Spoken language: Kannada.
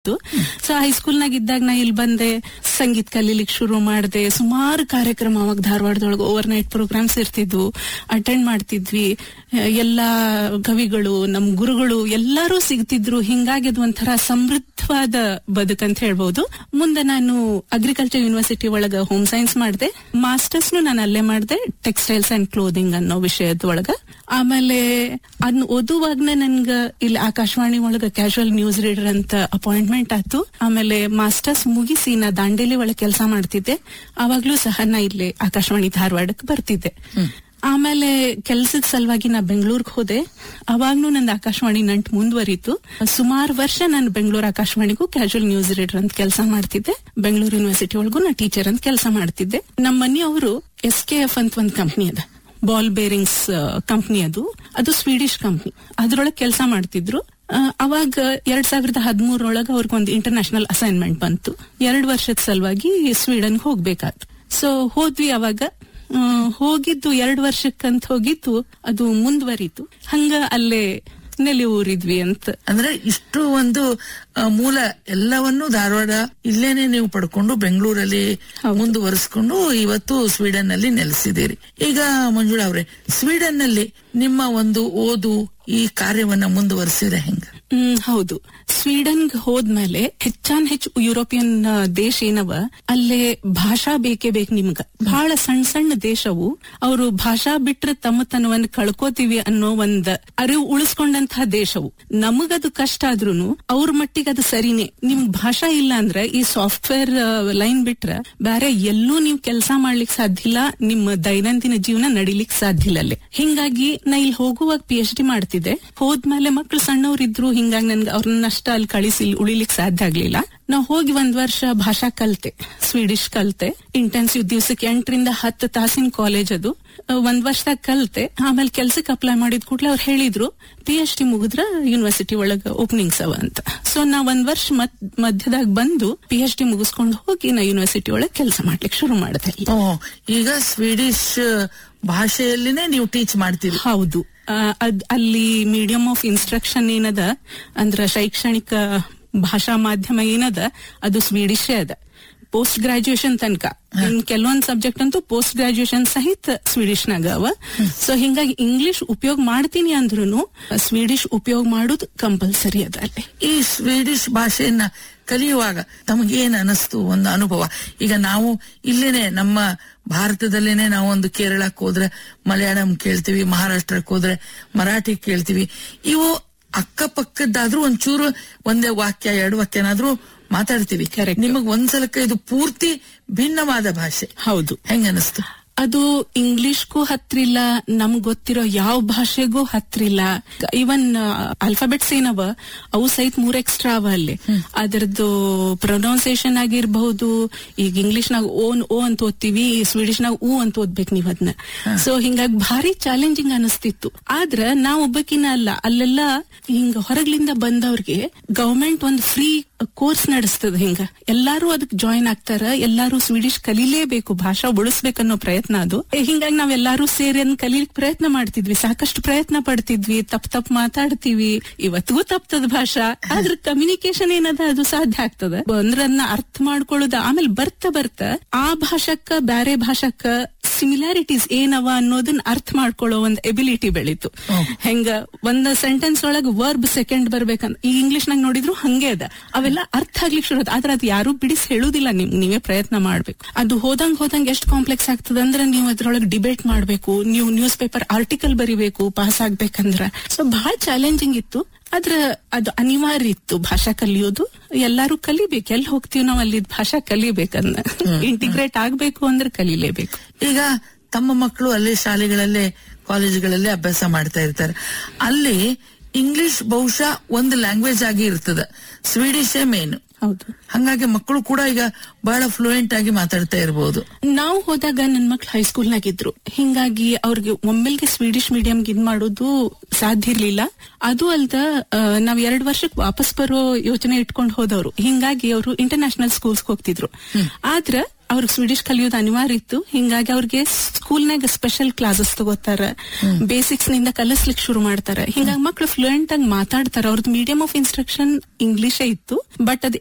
ಸೊ ಹೈಸ್ಕೂಲ್ನಾಗ ಇದ್ದಾಗ ನಾ ಇಲ್ಲಿ ಬಂದೆ ಸಂಗೀತ ಕಲೀಲಿಕ್ ಶುರು ಮಾಡಿದೆ ಸುಮಾರು ಕಾರ್ಯಕ್ರಮ ಅವಾಗ ಧಾರವಾಡದೊಳಗೆ ಓವರ್ ನೈಟ್ ಪ್ರೋಗ್ರಾಮ್ಸ್ ಇರ್ತಿದ್ವು ಅಟೆಂಡ್ ಮಾಡ್ತಿದ್ವಿ ಅಹ್, ಎಲ್ಲಾ ಕವಿಗಳು ನಮ್ ಗುರುಗಳು ಎಲ್ಲರೂ ಸಿಗ್ತಿದ್ರು ಹಿಂಗಾಗಿ ಅದು ಒಂಥರ ಸಮೃದ್ಧವಾದ ಬದುಕಂತ ಹೇಳ್ಬಹುದು ಮುಂದೆ ನಾನು ಅಗ್ರಿಕಲ್ಚರ್ ಯೂನಿವರ್ಸಿಟಿ ಒಳಗ ಹೋಮ್ ಸೈನ್ಸ್ ಮಾಡಿದೆ ಮಾಸ್ಟರ್ಸ್ ನಾನು ಅಲ್ಲೇ ಮಾಡಿದೆ ಟೆಕ್ಸ್ಟೈಲ್ಸ್ ಅಂಡ್ ಕ್ಲೋದಿಂಗ್ ಅನ್ನೋ ವಿಷಯದ ಒಳಗ ಆಮೇಲೆ ಅದನ್ನ ಓದುವಾಗ್ನ ನನ್ಗ ಇಲ್ಲಿ ಆಕಾಶವಾಣಿ ಒಳಗ ಕ್ಯಾಶುವಲ್ ನ್ಯೂಸ್ ರೀಡರ್ ಅಂತ ಅಪಾಯಿಂಟ್ಮೆಂಟ್ ಆಯ್ತು ಆಮೇಲೆ ಮಾಸ್ಟರ್ಸ್ ಮುಗಿಸಿ ನಾ ದಾಂಡೇಲಿ ಒಳಗೆ ಕೆಲಸ ಮಾಡ್ತಿದ್ದೆ ಅವಾಗ್ಲೂ ಸಹ ನಾ ಇಲ್ಲಿ ಆಕಾಶವಾಣಿ ಧಾರವಾಡಕ್ಕೆ ಬರ್ತಿದ್ದೆ ಆಮೇಲೆ ಕೆಲ್ಸದ ಸಲುವಾಗಿ ನಾ ಬೆಂಗಳೂರಿಗೆ ಹೋದೆ ಅವಾಗ್ನೂ ನಂದು ಆಕಾಶವಾಣಿ ನಂಟ್ ಮುಂದುವರಿತು ಸುಮಾರು ವರ್ಷ ನಾನು ಬೆಂಗಳೂರು ಆಕಾಶವಾಣಿಗೂ ಕ್ಯಾಶುವಲ್ ನ್ಯೂಸ್ ರೀಡರ್ ಅಂತ ಕೆಲಸ ಮಾಡ್ತಿದ್ದೆ ಬೆಂಗಳೂರು ಯೂನಿವರ್ಸಿಟಿ ಒಳಗೂ ನಾ ಟೀಚರ್ ಅಂತ ಕೆಲಸ ಮಾಡ್ತಿದ್ದೆ ನಮ್ಮ ಮನೆಯವರು ಎಸ್ ಕೆ ಎಫ್ ಅಂತ ಒಂದು ಕಂಪ್ನಿ ಅದ ಬಾಲ್ ಬೇರಿಂಗ್ಸ್ ಕಂಪ್ನಿ ಅದು ಅದು ಸ್ವೀಡಿಶ್ ಕಂಪ್ನಿ ಅದ್ರೊಳಗೆ ಕೆಲಸ ಮಾಡ್ತಿದ್ರು ಆ, ಅವಾಗ ಎರಡ್ ಸಾವಿರದ ಹದಿಮೂರೊಳಗ ಅವ್ರಿಗೊಂದು ಇಂಟರ್ನ್ಯಾಷನಲ್ ಅಸೈನ್ಮೆಂಟ್ ಬಂತು ಎರಡು ವರ್ಷದ ಸಲುವಾಗಿ ಸ್ವೀಡನ್ ಹೋಗ್ಬೇಕಾಯ್ತು ಸೊ ಹೋದ್ವಿ ಅವಾಗ ಆ, ಹೋಗಿದ್ದು ಎರಡು ವರ್ಷಕ್ಕಂತ ಹೋಗಿದ್ದು ಅದು ಮುಂದುವರಿತು ಹಂಗ ಅಲ್ಲೇ ನೆಲೆ ಊರಿದ್ವಿ ಅಂತ ಅಂದ್ರೆ ಇಷ್ಟು ಒಂದು ಆ, ಮೂಲ ಎಲ್ಲವನ್ನೂ ಧಾರವಾಡ ಇಲ್ಲೇನೆ ನೀವು ಪಡ್ಕೊಂಡು ಬೆಂಗಳೂರಲ್ಲಿ ಮುಂದುವರಿಸ್ಕೊಂಡು ಇವತ್ತು ಸ್ವೀಡನ್ ನಲ್ಲಿ ನೆಲೆಸಿದ್ದೀರಿ ಈಗ ಮಂಜುಳಾ ಅವ್ರೆ ಸ್ವೀಡನ್ ನಲ್ಲಿ ನಿಮ್ಮ ಒಂದು ಓದು ಈ ಕಾರ್ಯವನ್ನ ಮುಂದುವರಿಸಿದ್ರೆ ಹೆಂಗ ಹ್ಮ್ ಹೌದು ಸ್ವೀಡನ್ಗ್ ಹೋದ್ಮೇಲೆ ಹೆಚ್ಚಾನ್ ಹೆಚ್ಚು ಯುರೋಪಿಯನ್ ಆ, ದೇಶ ಏನವ ಅಲ್ಲೇ ಭಾಷಾ ಬೇಕೇ ಬೇಕು ನಿಮ್ಗ ಬಹಳ ಸಣ್ಣ ಸಣ್ಣ ದೇಶವು ಅವರು ಭಾಷಾ ಬಿಟ್ರೆ ತಮ್ಮತನವನ್ನ ಕಳ್ಕೋತೀವಿ ಅನ್ನೋ ಒಂದ್ ಅರಿವು ಉಳಿಸ್ಕೊಂಡಂತಹ ದೇಶವು ನಮಗದು ಕಷ್ಟ ಆದ್ರೂನು ಅವ್ರ ಮಟ್ಟಿಗೆ ಅದು ಸರಿನೇ ನಿಮ್ ಭಾಷಾ ಇಲ್ಲ ಅಂದ್ರೆ ಈ ಸಾಫ್ಟ್ವೇರ್ ಲೈನ್ ಬಿಟ್ರೆ ಬೇರೆ ಎಲ್ಲೂ ನೀವು ಕೆಲಸ ಮಾಡ್ಲಿಕ್ ಸಾಧ್ಯ ಇಲ್ಲ ನಿಮ್ಮ ದೈನಂದಿನ ಜೀವನ ನಡಿಲಿಕ್ ಸಾಧ್ಯ ಇಲ್ಲ ಅಲ್ಲೇ ಹಿಂಗಾಗಿ ನಾ ಇಲ್ಲಿ ಹೋಗುವಾಗ ಪಿ ಎಚ್ ಡಿ ಮಾಡ್ತಿದ್ದೆ ಹೋದ್ಮೇಲೆ ಮಕ್ಳು ಸಣ್ಣವ್ರಿದ್ರು ಹಿಂಗಾಗಿ ನನ್ಗೆ ಅವ್ರನ್ನಷ್ಟ ಅಲ್ಲಿ ಕಳಿಸಿ ಇಲ್ಲಿ ಉಳಿಲಿಕ್ ಸಾಧ್ಯ ಆಗ್ಲಿಲ್ಲ ನಾ ಹೋಗಿ ಒಂದ್ ವರ್ಷ ಭಾಷಾ ಕಲ್ತೆ ಸ್ವೀಡಿಶ್ ಕಲ್ತೆ ಇಂಟೆನ್ಸಿವ್ ದಿವ್ಸಕ್ಕೆ ಎಂಟರಿಂದ ಹತ್ತು ತಾಸಿನ ಕಾಲೇಜ್ ಅದು ಅಹ್, ಒಂದ್ ವರ್ಷದಾಗ ಕಲ್ತೆ ಆಮೇಲೆ ಕೆಲ್ಸಕ್ಕೆ ಅಪ್ಲೈ ಮಾಡಿದ ಕೂಡಲೇ ಅವ್ರು ಹೇಳಿದ್ರು ಪಿ ಎಚ್ ಡಿ ಮುಗಿದ್ರ ಯೂನಿವರ್ಸಿಟಿ ಒಳಗ ಓಪನಿಂಗ್ಸ್ ಅವ ಅಂತ ಸೊ ನಾ ಒಂದ್ ವರ್ಷ ಮತ್ ಮಧ್ಯದಾಗ ಬಂದು ಪಿ ಎಚ್ ಡಿ ಮುಗಿಸ್ಕೊಂಡು ಹೋಗಿ ನಾ ಯೂನಿವರ್ಸಿಟಿ ಒಳಗೆ ಕೆಲಸ ಮಾಡ್ಲಿಕ್ಕೆ ಶುರು ಮಾಡಿದೆ ಓ ಈಗ ಸ್ವೀಡಿಶ್ ಭಾಷೆಯಲ್ಲಿನೇ ನೀವು ಟೀಚ್ ಮಾಡ್ತೀರಿ ಹೌದು ಆ, ಅದ್ ಅಲ್ಲಿ ಮೀಡಿಯಂ ಆಫ್ ಇನ್ಸ್ಟ್ರಕ್ಷನ್ ಏನದ ಅಂದ್ರ ಶೈಕ್ಷಣಿಕ ಭಾಷಾ ಮಾಧ್ಯಮ ಏನದ ಅದು ಸ್ವೀಡಿಶೇ ಅದ ಪೋಸ್ಟ್ ಗ್ರಾಜುಯೇಷನ್ ತನಕ ಇನ್ ಕೆಲವೊಂದ್ ಸಬ್ಜೆಕ್ಟ್ ಅಂತೂ ಪೋಸ್ಟ್ ಗ್ರಾಜುಯೇಷನ್ ಸಹಿತ ಸ್ವೀಡಿಶ್ನಾಗ ಅವ ಸೊ ಹಿಂಗಾಗಿ ಇಂಗ್ಲಿಷ್ ಉಪಯೋಗ ಮಾಡ್ತೀನಿ ಅಂದ್ರೂ ಸ್ವೀಡಿಶ್ ಉಪಯೋಗ ಮಾಡೋದು ಕಂಪಲ್ಸರಿ ಅದ ಅಲ್ಲಿ ಈ ಸ್ವೀಡಿಶ್ ಭಾಷೆಯನ್ನ ಕಲಿಯುವಾಗ ತಮಗೇನ್ ಅನಿಸ್ತು ಒಂದು ಅನುಭವ ಈಗ ನಾವು ಇಲ್ಲೇನೆ ನಮ್ಮ ಭಾರತದಲ್ಲೇನೆ ನಾವು ಒಂದು ಕೇರಳಕ್ಕೆ ಹೋದ್ರೆ ಮಲಯಾಳಂ ಕೇಳ್ತೀವಿ ಮಹಾರಾಷ್ಟ್ರಕ್ಕೆ ಹೋದ್ರೆ ಮರಾಠಿ ಕೇಳ್ತೀವಿ ಇವು ಅಕ್ಕಪಕ್ಕದ್ದಾದ್ರೂ ಒಂಚೂರು ಒಂದೇ ವಾಕ್ಯ ಎರಡು ವಾಕ್ಯನಾದ್ರೂ ಮಾತಾಡ್ತೀವಿ Correct. ನಿಮಗ್ ಒಂದ್ಸಲಕ್ಕೆ ಇದು ಪೂರ್ತಿ ಭಿನ್ನವಾದ ಭಾಷೆ ಹೌದು ಹೆಂಗ ಅನಿಸ್ತು ಅದು ಇಂಗ್ಲಿಷ್ಗೂ ಹತ್ರಿಲ್ಲ ನಮ್ಗ್ ಗೊತ್ತಿರೋ ಯಾವ ಭಾಷೆಗೂ ಹತ್ರಿಲ್ಲ ಇವನ್ ಆಲ್ಫಾಬೆಟ್ಸ್ ಏನವ ಅವು ಸಹಿತ ಮೂರ್ ಎಕ್ಸ್ಟ್ರಾ ಅವ ಅಲ್ಲಿ ಅದರದ್ದು ಪ್ರೊನೌನ್ಸಿಯೇಷನ್ ಆಗಿರ್ಬಹುದು ಈಗ ಇಂಗ್ಲಿಷ್ ನಾಗ ಓನ್ ಓ ಅಂತ ಓದ್ತೀವಿ ಸ್ವೀಡಿಶ್ ನಾಗ ಊ ಅಂತ ಓದ್ಬೇಕು ನೀವ್ ಅದನ್ನ ಸೊ ಹಿಂಗಾಗಿ ಭಾರಿ ಚಾಲೆಂಜಿಂಗ್ ಅನಿಸ್ತಿತ್ತು ಆದ್ರ ನಾವ್ ಒಬ್ಬಕಿನ ಅಲ್ಲ ಅಲ್ಲೆಲ್ಲ ಹಿಂಗ ಹೊರಗ್ಲಿಂದ ಬಂದವ್ರಿಗೆ ಗವರ್ಮೆಂಟ್ ಒಂದ್ ಫ್ರೀ ಕೋರ್ಸ್ ನಡೆಸ್ತದ ಹಿಂಗ ಎಲ್ಲಾರು ಅದಕ್ ಜಾಯಿನ್ ಆಗ್ತಾರ ಎಲ್ಲಾರು ಸ್ವೀಡಿಶ್ ಕಲೀಲೇಬೇಕು ಭಾಷಾ ಉಳಿಸ್ಬೇಕನ್ನೋ ಪ್ರಯತ್ನ ಅದು ಏ, ಹಿಂಗಾಗಿ ನಾವೆಲ್ಲಾರು ಸೇರಿ ಅದನ್ನ ಕಲೀಲಿಕ್ ಪ್ರಯತ್ನ ಮಾಡ್ತಿದ್ವಿ ಸಾಕಷ್ಟು ಪ್ರಯತ್ನ ಪಡ್ತಿದ್ವಿ ತಪ್ ತಪ್ ಮಾತಾಡ್ತೀವಿ ಇವತ್ತಿಗೂ ತಪ್ತದ ಭಾಷಾ ಆದ್ರ ಕಮ್ಯುನಿಕೇಶನ್ ಏನದ ಅದು ಸಾಧ್ಯ ಆಗ್ತದ ಅಂದ್ರೆ ಅದನ್ನ ಅರ್ಥ ಮಾಡ್ಕೊಳ್ಳೋದ ಆಮೇಲೆ ಬರ್ತಾ ಬರ್ತಾ ಆ ಭಾಷಕ್ಕ ಬ್ಯಾರೆ ಭಾಷಕ್ಕ ಸಿಮಿಲಾರಿಟೀಸ್ ಏನವ ಅನ್ನೋದನ್ನ ಅರ್ಥ ಮಾಡ್ಕೊಳ್ಳೋ ಒಂದ್ ಎಬಿಲಿಟಿ ಬೆಳೀತು ಹೆಂಗ ಒಂದ್ ಸೆಂಟೆನ್ಸ್ ಒಳಗ್ ವರ್ಬ್ ಸೆಕೆಂಡ್ ಬರ್ಬೇಕಂತ ಈ ಇಂಗ್ಲಿಷ್ ನಾಗ ನೋಡಿದ್ರು ಹಂಗೆ ಅದ ಅವೆಲ್ಲ ಅರ್ಥ ಆಗ್ಲಿಕ್ಕೆ ಶುರು ಆದ ಆದ್ರೆ ಅದು ಯಾರು ಬಿಡಿಸಿ ಹೇಳುದಿಲ್ಲ ನಿಮ್ ನೀವೇ ಪ್ರಯತ್ನ ಮಾಡ್ಬೇಕು ಅದು ಹೋದಂಗ್ ಹೋದಂಗ್ ಎಷ್ಟು ಕಾಂಪ್ಲೆಕ್ಸ್ ಆಗ್ತದ ಅಂದ್ರೆ ನೀವು ಅದ್ರೊಳಗೆ ಡಿಬೇಟ್ ಮಾಡ್ಬೇಕು ನೀವು ನ್ಯೂಸ್ ಪೇಪರ್ ಆರ್ಟಿಕಲ್ ಬರಿಬೇಕು ಪಾಸ್ ಆಗ್ಬೇಕಂದ್ರ ಸೊ ಬಹಳ ಚಾಲೆಂಜಿಂಗ್ ಇತ್ತು ಆದ್ರ ಅದು ಅನಿವಾರ್ಯ ಇತ್ತು ಭಾಷಾ ಕಲಿಯೋದು ಎಲ್ಲಾರು ಕಲಿಬೇಕು ಎಲ್ಲಿ ಹೋಗ್ತೀವಿ ನಾವು ಅಲ್ಲಿ ಭಾಷಾ ಕಲಿಬೇಕನ್ನ ಇಂಟಿಗ್ರೇಟ್ ಆಗ್ಬೇಕು ಅಂದ್ರೆ ಕಲಿಲೇಬೇಕು ಈಗ ತಮ್ಮ ಮಕ್ಕಳು ಅಲ್ಲೇ ಶಾಲೆಗಳಲ್ಲೇ ಕಾಲೇಜುಗಳಲ್ಲೇ ಅಭ್ಯಾಸ ಮಾಡ್ತಾ ಇರ್ತಾರೆ ಅಲ್ಲಿ ಇಂಗ್ಲಿಷ್ ಬಹುಶಃ ಒಂದು ಲ್ಯಾಂಗ್ವೇಜ್ ಆಗಿ ಇರ್ತದ ಸ್ವೀಡಿಶೇ ಮೇನ್ ಹೌದು ಹಂಗಾಗಿ ಮಕ್ಕಳು ಕೂಡ ಈಗ ಬಹಳ ಫ್ಲೂಯೆಂಟ್ ಆಗಿ ಮಾತಾಡ್ತಾ ಇರಬಹುದು ನಾವು ಹೋದಾಗ ನನ್ ಮಕ್ಳು ಹೈಸ್ಕೂಲ್ನಾಗಿದ್ರು ಹಿಂಗಾಗಿ ಅವ್ರಿಗೆ ಒಮ್ಮೆಲ್ಗೆ ಸ್ವೀಡಿಶ್ ಮೀಡಿಯಂ ಇದ್ ಮಾಡೋದು ಸಾಧ್ಯ ಇರ್ಲಿಲ್ಲ ಅದು ಅಲ್ದ ಆ, ನಾವ್ ಎರಡ್ ವರ್ಷಕ್ಕೆ ವಾಪಸ್ ಬರೋ ಯೋಚನೆ ಇಟ್ಕೊಂಡು ಹೋದವರು ಹಿಂಗಾಗಿ ಅವರು ಇಂಟರ್ನ್ಯಾಷನಲ್ ಸ್ಕೂಲ್ಸ್ ಹೋಗ್ತಿದ್ರು ಆದ್ರ ಅವ್ರಿಗೆ ಸ್ವೀಡಿಶ್ ಕಲಿಯೋದು ಅನಿವಾರ್ಯ ಇತ್ತು ಹಿಂಗಾಗಿ ಅವ್ರಿಗೆ ಸ್ಕೂಲ್ನಾಗ ಸ್ಪೆಷಲ್ ಕ್ಲಾಸಸ್ ತಗೋತಾರ ಬೇಸಿಕ್ಸ್ ನಿಂದ ಕಲಿಸ್ಲಿಕ್ಕೆ ಶುರು ಮಾಡ್ತಾರ ಹಿಂಗಾಗಿ ಮಕ್ಳು ಫ್ಲೂಯೆಂಟ್ ಆಗಿ ಮಾತಾಡ್ತಾರ ಅವ್ರದ್ದು ಮೀಡಿಯಂ ಆಫ್ ಇನ್ಸ್ಟ್ರಕ್ಷನ್ ಇಂಗ್ಲಿಷೇ ಇತ್ತು ಬಟ್ ಅದ್